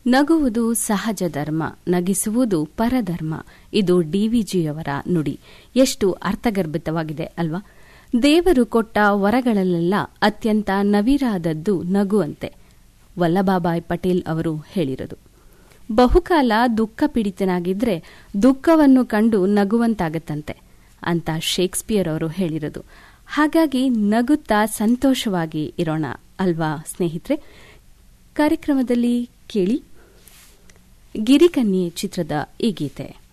ನಗುವುದು ಸಹಜ ಧರ್ಮ ನಗಿಸುವುದು ಪರಧರ್ಮ ಇದು ಡಿವಿಜಿಯವರ ನುಡಿ ಎಷ್ಟು ಅರ್ಥಗರ್ಭಿತವಾಗಿದೆ ಅಲ್ವಾ ದೇವರು ಕೊಟ್ಟ ವರಗಳಲ್ಲೆಲ್ಲ ಅತ್ಯಂತ ನವಿರಾದದ್ದು ನಗುವಂತೆ ವಲ್ಲಭಾಬಾಯ್ ಪಟೇಲ್ ಅವರು ಹೇಳಿರೋದು ಬಹುಕಾಲ ದುಃಖ ಪೀಡಿತನಾಗಿದ್ರೆ ದುಃಖವನ್ನು ಕಂಡು ನಗುವಂತಾಗತ್ತಂತೆ ಅಂತ ಶೇಕ್ಸ್ಪಿಯರ್ ಅವರು ಹೇಳಿರೋದು ಹಾಗಾಗಿ ನಗುತ್ತಾ ಸಂತೋಷವಾಗಿ ಇರೋಣ ಅಲ್ವಾ ಸ್ನೇಹಿತರೆ ಕಾರ್ಯಕ್ರಮದಲ್ಲಿ ಕೇಳಿ ಗಿರಿಕನ್ಯೆ ಚಿತ್ರದ ಈ ಗೀತೆ